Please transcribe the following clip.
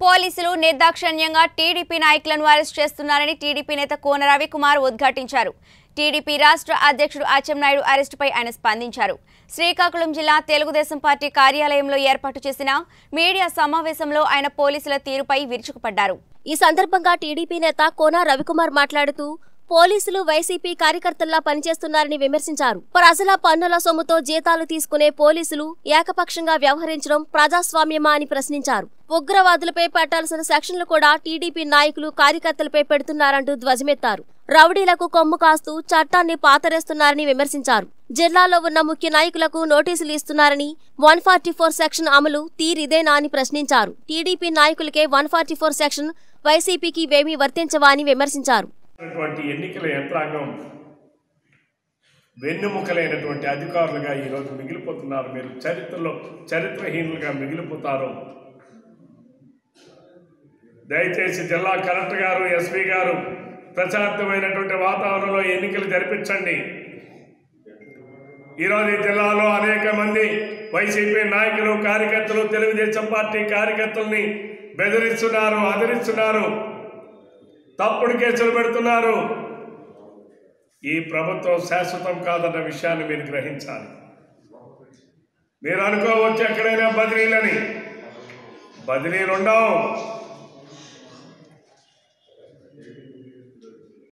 పోలీసులు నిర్దాక్షణ్యంగా టీడీపీ నాయకులను అరెస్ట్ చేస్తున్నారని టీడీపీ నేత కోన రవికుమార్ ఉద్ఘాటించారు టీడీపీ రాష్ట్ర అధ్యక్షుడు అచ్చెన్నాయుడు అరెస్టుపై ఆయన స్పందించారు శ్రీకాకుళం జిల్లా తెలుగుదేశం పార్టీ కార్యాలయంలో ఏర్పాటు చేసిన మీడియా సమావేశంలో ఆయన పోలీసుల తీరుపై విరుచుకుపడ్డారు ఈ సందర్భంగా టీడీపీ నేత కోన రవికుమార్ మాట్లాడుతూ పోలీసులు వైసీపీ కార్యకర్తల్లా పనిచేస్తున్నారని విమర్శించారు ప్రజల పన్నుల సొమ్ముతో జీతాలు తీసుకునే పోలీసులు ఏకపక్షంగా వ్యవహరించడం ప్రజాస్వామ్యమా అని ప్రశ్నించారు ఉగ్రవాదులపై పెట్టాల్సిన సెక్షన్లు కూడా టీడీపీ నాయకులు కార్యకర్తలపై పెడుతున్నారంటూ ధ్వజమెత్తారు రౌడీలకు కొమ్ము కాస్తూ చట్టాన్ని పాతరేస్తున్నారని విమర్శించారు జిల్లాలో ఉన్న ముఖ్య నాయకులకు నోటీసులు ఇస్తున్నారని వన్ ఫార్టీ ఫోర్ సెక్షన్ అమలు తీరిదేనా అని ప్రశ్నించారు టీడీపీ నాయకులకే వన్ ఫార్టీ ఫోర్ సెక్షన్ వైసీపీకి ఇవేమీ వర్తించవా అని విమర్శించారు ఉన్నటువంటి ఎన్నికల యంత్రాంగం వెన్నుముకలైనటువంటి అధికారులుగా ఈరోజు మిగిలిపోతున్నారు మీరు చరిత్రలో చరిత్రహీనులుగా మిగిలిపోతారు దయచేసి జిల్లా కలెక్టర్ గారు ఎస్పీ గారు ప్రశాంతమైనటువంటి వాతావరణంలో ఎన్నికలు జరిపించండి ఈరోజు ఈ జిల్లాలో అనేక మంది వైసీపీ నాయకులు కార్యకర్తలు తెలుగుదేశం పార్టీ కార్యకర్తల్ని బెదిరిస్తున్నారు ఆదరిస్తున్నారు తప్పుడు కేసులు పెడుతున్నారు ఈ ప్రభుత్వం శాశ్వతం కాదన్న విషయాన్ని మీరు గ్రహించాలి మీరు అనుకోవచ్చు ఎక్కడైనా బదిలీలని బదిలీలు ఉండవు